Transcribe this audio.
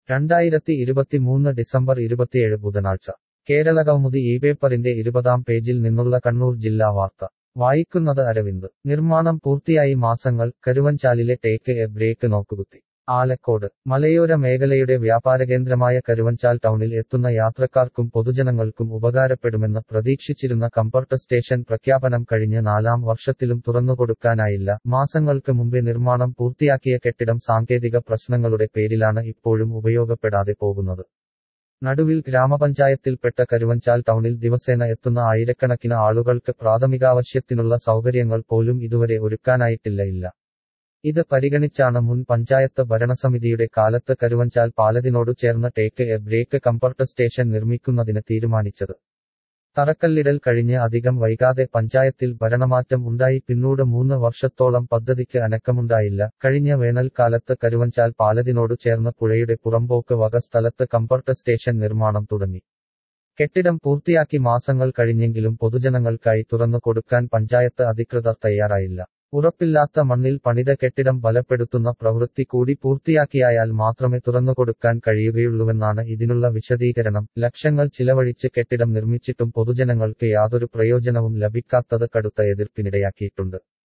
രണ്ടായിരത്തി ഇരുപത്തിമൂന്ന് ഡിസംബർ ഇരുപത്തിയേഴ് ബുധനാഴ്ച കേരളകൗമുദി ഈ പേപ്പറിന്റെ ഇരുപതാം പേജിൽ നിന്നുള്ള കണ്ണൂർ ജില്ലാ വാർത്ത വായിക്കുന്നത് അരവിന്ദ് നിർമ്മാണം പൂർത്തിയായി മാസങ്ങൾ കരുവഞ്ചാലിലെ ടേക്ക് എ ബ്രേക്ക് നോക്കുകുത്തി ആലക്കോട് മലയോര മേഖലയുടെ വ്യാപാരകേന്ദ്രമായ കരുവഞ്ചാൽ ടൗണിൽ എത്തുന്ന യാത്രക്കാർക്കും പൊതുജനങ്ങൾക്കും ഉപകാരപ്പെടുമെന്ന് പ്രതീക്ഷിച്ചിരുന്ന കംഫർട്ട് സ്റ്റേഷൻ പ്രഖ്യാപനം കഴിഞ്ഞ് നാലാം വർഷത്തിലും തുറന്നുകൊടുക്കാനായില്ല മാസങ്ങൾക്ക് മുമ്പേ നിർമ്മാണം പൂർത്തിയാക്കിയ കെട്ടിടം സാങ്കേതിക പ്രശ്നങ്ങളുടെ പേരിലാണ് ഇപ്പോഴും ഉപയോഗപ്പെടാതെ പോകുന്നത് നടുവിൽ ഗ്രാമപഞ്ചായത്തിൽപ്പെട്ട കരുവഞ്ചാൽ ടൗണിൽ ദിവസേന എത്തുന്ന ആയിരക്കണക്കിന് ആളുകൾക്ക് പ്രാഥമികാവശ്യത്തിനുള്ള സൗകര്യങ്ങൾ പോലും ഇതുവരെ ഒരുക്കാനായിട്ടില്ല ഇല്ല ഇത് പരിഗണിച്ചാണ് മുൻ പഞ്ചായത്ത് ഭരണസമിതിയുടെ കാലത്ത് കരുവഞ്ചാൽ പാലത്തിനോടു ചേർന്ന് take a break comfort station നിർമ്മിക്കുന്നതിന് തീരുമാനിച്ചത് തറക്കല്ലിടൽ കഴിഞ്ഞ് അധികം വൈകാതെ പഞ്ചായത്തിൽ ഭരണമാറ്റം ഉണ്ടായി പിന്നീട് മൂന്ന് വർഷത്തോളം പദ്ധതിക്ക് അനക്കമുണ്ടായില്ല കഴിഞ്ഞ വേനൽക്കാലത്ത് കരുവഞ്ചാൽ പാലത്തിനോടു ചേർന്ന് പുഴയുടെ പുറമ്പോക്ക് വക സ്ഥലത്ത് കംഫർട്ട് സ്റ്റേഷൻ നിർമ്മാണം തുടങ്ങി കെട്ടിടം പൂർത്തിയാക്കി മാസങ്ങൾ കഴിഞ്ഞെങ്കിലും പൊതുജനങ്ങൾക്കായി തുറന്നു കൊടുക്കാൻ പഞ്ചായത്ത് അധികൃതർ തയ്യാറായില്ല ഉറപ്പില്ലാത്ത മണ്ണിൽ പണിത കെട്ടിടം ബലപ്പെടുത്തുന്ന പ്രവൃത്തി കൂടി പൂർത്തിയാക്കിയായാൽ മാത്രമേ തുറന്നുകൊടുക്കാൻ കഴിയുകയുള്ളൂവെന്നാണ് ഇതിനുള്ള വിശദീകരണം ലക്ഷങ്ങൾ ചിലവഴിച്ച് കെട്ടിടം നിർമ്മിച്ചിട്ടും പൊതുജനങ്ങൾക്ക് യാതൊരു പ്രയോജനവും ലഭിക്കാത്തത് കടുത്ത എതിർപ്പിനിടയാക്കിയിട്ടുണ്ട്